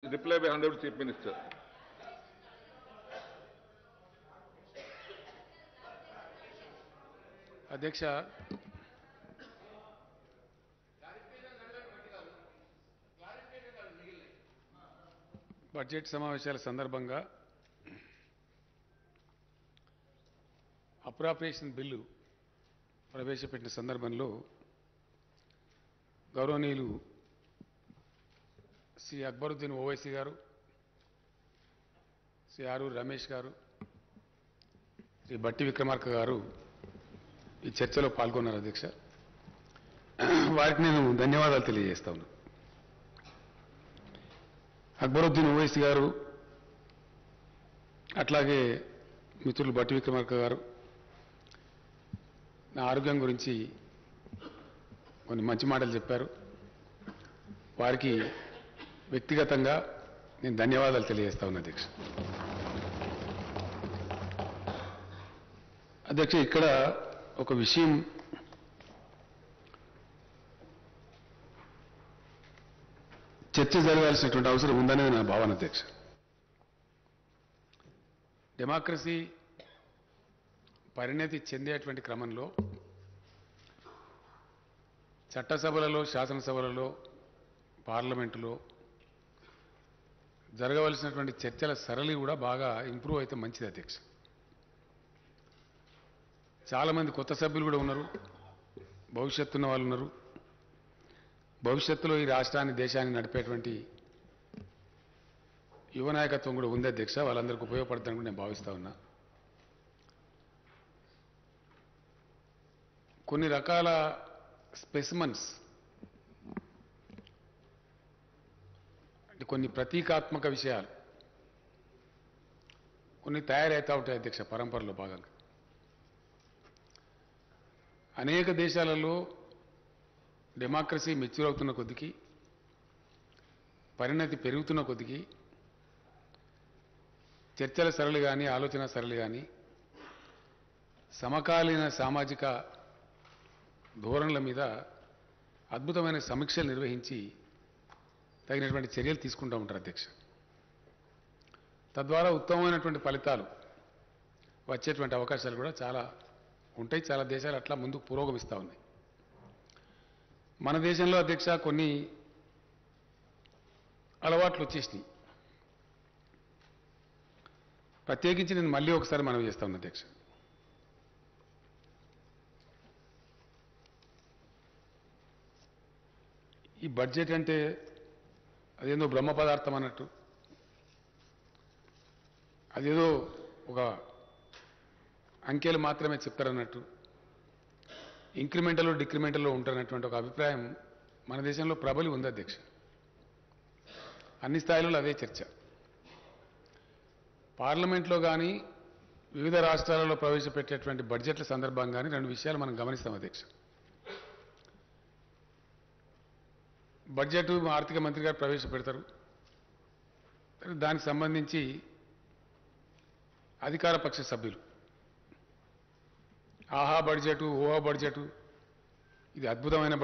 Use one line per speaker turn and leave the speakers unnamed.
reply by Honorable Chief Minister.
అధ్యక్ష budget సమావేశాల సందర్భంగా అప్రాప్రియేషన్ బిల్లు ప్రవేశపెట్టిన సందర్భంలో గౌరవనీయులు శ్రీ అక్బరుద్దీన్ ఓవైసీ గారు శ్రీ ఆరూరు రమేష్ గారు శ్రీ బట్టి విక్రమార్క గారు ఈ చర్చలో పాల్గొన్నారు అధ్యక్ష వారికి నేను ధన్యవాదాలు తెలియజేస్తా ఉన్నాను అక్బరుద్దీన్ ఓవైసీ గారు అట్లాగే మిత్రులు బట్టి విక్రమార్క గారు నా ఆరోగ్యం గురించి కొన్ని మంచి మాటలు చెప్పారు వారికి వ్యక్తిగతంగా నేను ధన్యవాదాలు తెలియజేస్తా ఉన్నా అధ్యక్ష అధ్యక్ష ఇక్కడ ఒక విషయం చర్చ జరగాల్సినటువంటి అవసరం ఉందనేది నా భావన అధ్యక్ష డెమోక్రసీ పరిణతి చెందేటువంటి క్రమంలో చట్టసభలలో శాసనసభలలో పార్లమెంటులో జరగవలసినటువంటి చర్చల సరళి కూడా బాగా ఇంప్రూవ్ అయితే మంచిది అధ్యక్ష చాలామంది కొత్త సభ్యులు కూడా ఉన్నారు భవిష్యత్తు ఉన్న వాళ్ళు ఉన్నారు భవిష్యత్తులో ఈ రాష్ట్రాన్ని దేశాన్ని నడిపేటువంటి యువ నాయకత్వం కూడా ఉంది అధ్యక్ష వాళ్ళందరికీ ఉపయోగపడుతుందని కూడా నేను భావిస్తా ఉన్నా కొన్ని రకాల స్పెసిమన్స్ అంటే కొన్ని ప్రతీకాత్మక విషయాలు కొన్ని తయారవుతూ ఉంటాయి అధ్యక్ష పరంపరలో భాగంగా అనేక దేశాలలో డెమోక్రసీ మెచ్యూర్ అవుతున్న కొద్దికి పరిణతి పెరుగుతున్న కొద్దికి చర్చల సరళి కానీ ఆలోచన సరళి కానీ సమకాలీన సామాజిక ధోరణుల మీద అద్భుతమైన సమీక్షలు నిర్వహించి తగినటువంటి చర్యలు తీసుకుంటూ ఉంటారు అధ్యక్ష తద్వారా ఉత్తమమైనటువంటి ఫలితాలు వచ్చేటువంటి అవకాశాలు కూడా చాలా ఉంటాయి చాలా దేశాలు అట్లా ముందుకు పురోగమిస్తూ ఉన్నాయి మన దేశంలో అధ్యక్ష కొన్ని అలవాట్లు వచ్చేసినాయి ప్రత్యేకించి నేను మళ్ళీ ఒకసారి మనం చేస్తా ఉన్నా అధ్యక్ష ఈ బడ్జెట్ అంటే అదేందో బ్రహ్మ పదార్థం అన్నట్టు అదేదో ఒక అంకెలు మాత్రమే చెప్తారన్నట్టు ఇంక్రిమెంటల్ డిక్రిమెంటల్లో ఉంటారన్నటువంటి ఒక అభిప్రాయం మన దేశంలో ప్రబలి ఉంది అధ్యక్ష అన్ని స్థాయిలలో అదే చర్చ పార్లమెంట్లో కానీ వివిధ రాష్ట్రాలలో ప్రవేశపెట్టేటువంటి బడ్జెట్ల సందర్భంగా కానీ రెండు విషయాలు మనం గమనిస్తాం అధ్యక్ష బడ్జెట్ ఆర్థిక మంత్రి గారు ప్రవేశపెడతారు దానికి సంబంధించి అధికార పక్ష సభ్యులు ఆహా బడ్జెట్ ఓహా బడ్జెట్ ఇది అద్భుతమైన